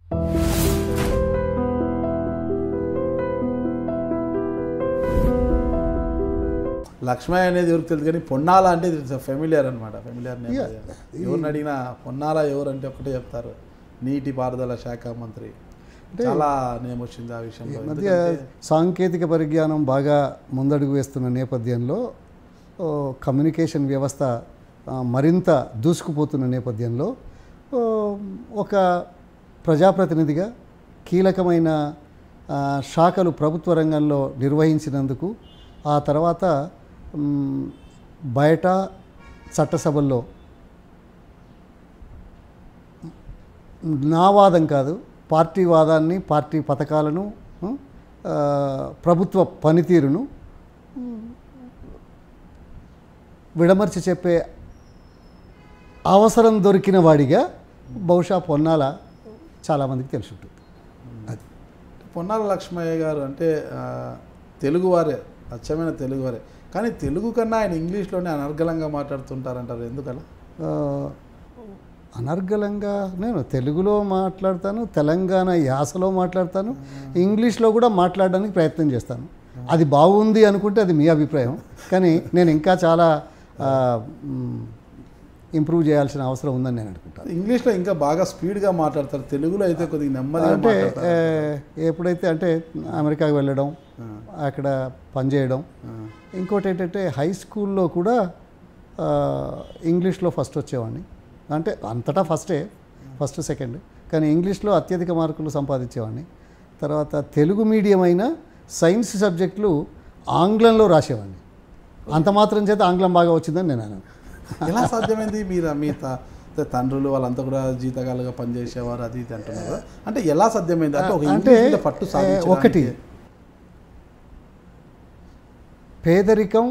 లక్ష్మయ్య అనేది ఎవరికి తెలుసు కానీ పొన్నాల అంటే ఫెమిలియర్ అనమాట ఫెమిలియర్ ఎవరిని అడిగినా పొన్నాల ఎవరు అంటే ఒకటే చెప్తారు నీటి పారుదల శాఖ మంత్రి చాలా నేమ్ వచ్చింది ఆ ఈ విషయంలో మధ్య ఎందుకంటే సాంకేతిక పరిజ్ఞానం బాగా ముందడుగు వేస్తున్న నేపథ్యంలో ఓ, కమ్యూనికేషన్ వ్యవస్థ ఆ, మరింత దూసుకుపోతున్న నేపథ్యంలో ఓ, ఒక ప్రజాప్రతినిధిగా కీలకమైన ఆ, శాఖలు ప్రభుత్వ రంగంలో నిర్వహించినందుకు ఆ తర్వాత మ్, బయట చట్టసభల్లో నా వాదం కాదు పార్టీ వాదాన్ని పార్టీ పథకాలను ఉం, ఆ, ప్రభుత్వ పనితీరును ఉం, విడమర్చి చెప్పే అవసరం దొరికిన వాడిగా బహుశా పొన్నాల చాలామందికి తెలిసి ఉంటుంది అది పొన్నాల లక్ష్మయ్య గారు అంటే ఆ, తెలుగువారే అచ్చమైన తెలుగువారే కానీ తెలుగు కన్నా ఆయన ఇంగ్లీష్లోనే అనర్గళంగా మాట్లాడుతుంటారంటారు ఎందుకలా ఆ, అనర్గళంగా నేను తెలుగులో మాట్లాడతాను తెలంగాణ యాసలో మాట్లాడతాను ఇంగ్లీష్లో కూడా మాట్లాడడానికి ప్రయత్నం చేస్తాను అది బాగుంది అనుకుంటే అది మీ అభిప్రాయం కానీ నేను ఇంకా చాలా ఇంప్రూవ్ చేయాల్సిన అవసరం ఉందని నేను అనుకుంటాను ఇంగ్లీష్లో ఇంకా బాగా స్పీడ్గా మాట్లాడతారు తెలుగులో అయితే కొద్దిగా నెమ్మదిగా అంటే మాట్లాడతారు ఏ, ఎప్పుడైతే అంటే అమెరికాకి వెళ్ళడం అక్కడ పనిచేయడం ఇంకోటి ఏంటంటే హై స్కూల్లో కూడా ఆ, ఇంగ్లీష్లో ఫస్ట్ వచ్చేవాడిని అంటే అంతటా ఫస్టే ఫస్ట్ సెకండ్ కానీ ఇంగ్లీష్లో అత్యధిక మార్కులు సంపాదించేవాడిని తర్వాత తెలుగు మీడియం అయినా సైన్స్ సబ్జెక్టులు ఆంగ్లంలో రాసేవాడిని అంత మాత్రం చేత ఆంగ్లం బాగా వచ్చిందని నేను అన్నాను ఎలా సాధ్యమైంది మీరు మీ త- తండ్రులు వాళ్ళంతా కూడా జీతగాలుగా పనిచేసేవారు అది ఇది అంటున్నారు కదా. అంటే ఎలా సాధ్యమైంది అంటే ఒక అంటే ఇంగ్లీష్ మీద పట్టు ఏ, సాధించడానికి ఒకటి పేదరికం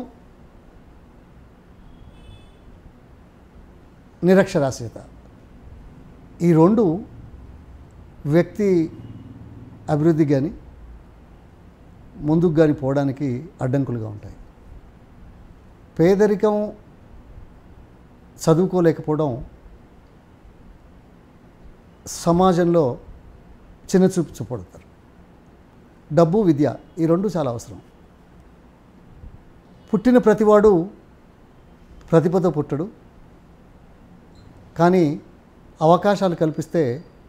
నిరక్షరాస్యత ఈ రెండు వ్యక్తి అభివృద్ధి కానీ ముందుకు కానీ పోవడానికి అడ్డంకులుగా ఉంటాయి పేదరికం చదువుకోలేకపోవడం సమాజంలో చిన్నచూపు చూపడతారు డబ్బు విద్య ఈ రెండు చాలా అవసరం పుట్టిన ప్రతివాడు ప్రతిభతో పుట్టడు కానీ అవకాశాలు కల్పిస్తే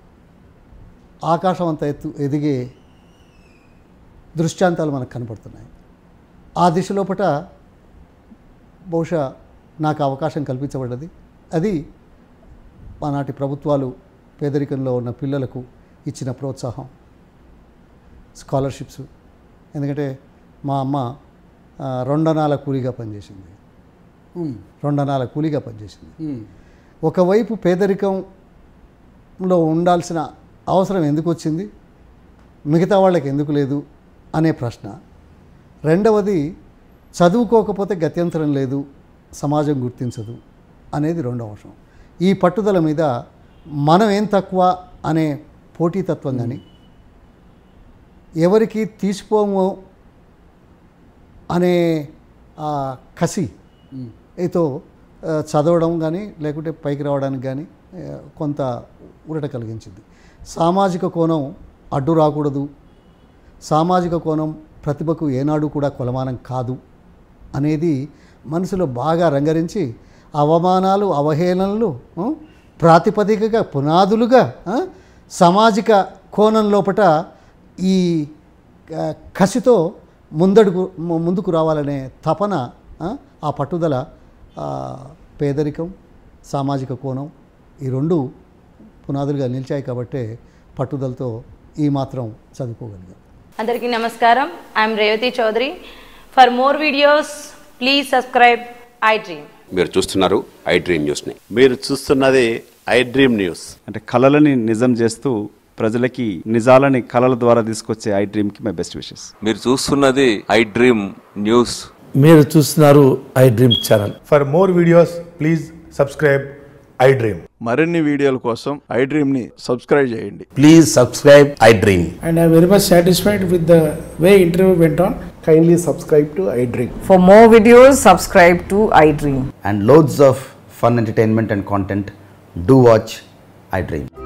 ఆకాశం అంత ఎత్తు ఎదిగే దృష్టాంతాలు మనకు కనపడుతున్నాయి ఆ దిశలోపట బహుశా నాకు అవకాశం కల్పించబడ్డది అది ఆనాటి ప్రభుత్వాలు పేదరికంలో ఉన్న పిల్లలకు ఇచ్చిన ప్రోత్సాహం స్కాలర్షిప్స్ ఎందుకంటే మా అమ్మ ఆ, రెండనాల కూలీగా పనిచేసింది ఉమ్, రెండనాల కూలీగా పనిచేసింది ఉమ్, ఒకవైపు పేదరికంలో ఉండాల్సిన అవసరం ఎందుకు వచ్చింది మిగతా వాళ్ళకి ఎందుకు లేదు అనే ప్రశ్న రెండవది చదువుకోకపోతే గత్యంతరం లేదు సమాజం గుర్తించదు అనేది రెండవ అంశం ఈ పట్టుదల మీద మనం ఏం తక్కువ అనే పోటీతత్వం కానీ ఎవరికి తీసిపోము అనే ఆ కసి ఉమ్. ఏతో ఆ, చదవడం కానీ లేకుంటే పైకి రావడానికి కానీ ఆ, కొంత ఊరట కలిగించింది సామాజిక కోణం అడ్డు రాకూడదు సామాజిక కోణం ప్రతిభకు ఏనాడు కూడా కొలమానం కాదు అనేది మనసులో బాగా రంగరించి అవమానాలు అవహేళనలు ఆ, ప్రాతిపదికగా పునాదులుగా ఆ, సామాజిక కోణం లోపట ఈ ఆ, కసితో ముందడుగు ము- ముందుకు రావాలనే తపన ఆ, ఆ పట్టుదల ఆ, పేదరికం సామాజిక కోణం ఈ రెండు పునాదులుగా నిలిచాయి కాబట్టే పట్టుదలతో ఈ మాత్రం చదువుకోగలిగాం అందరికీ నమస్కారం I'm Revathi Chowdary for more videos please subscribe iDream మీరు చూస్తున్నారు ఐ డ్రీమ్ న్యూస్ని మీరు చూస్తున్నది ఐ డ్రీమ్ న్యూస్ అంటే కళలని నిజం చేస్తూ ప్రజలకి నిజాలని కళల ద్వారా తీసుకొచ్చే ఐ డ్రీమ్కి మై బెస్ట్ విషెస్ మీరు చూస్తున్నది ఐ డ్రీమ్ న్యూస్ మీరు చూస్తున్నారు iDream channel For more videos, please subscribe iDream. మరిన్ని వీడియోల కోసం ఐ డ్రీమ్ని సబ్స్క్రైబ్ చేయండి please subscribe iDream And I'm very much satisfied with the way interview went on. Kindly subscribe to iDream. For more videos, subscribe to iDream. and loads of fun entertainment and content, do watch iDream.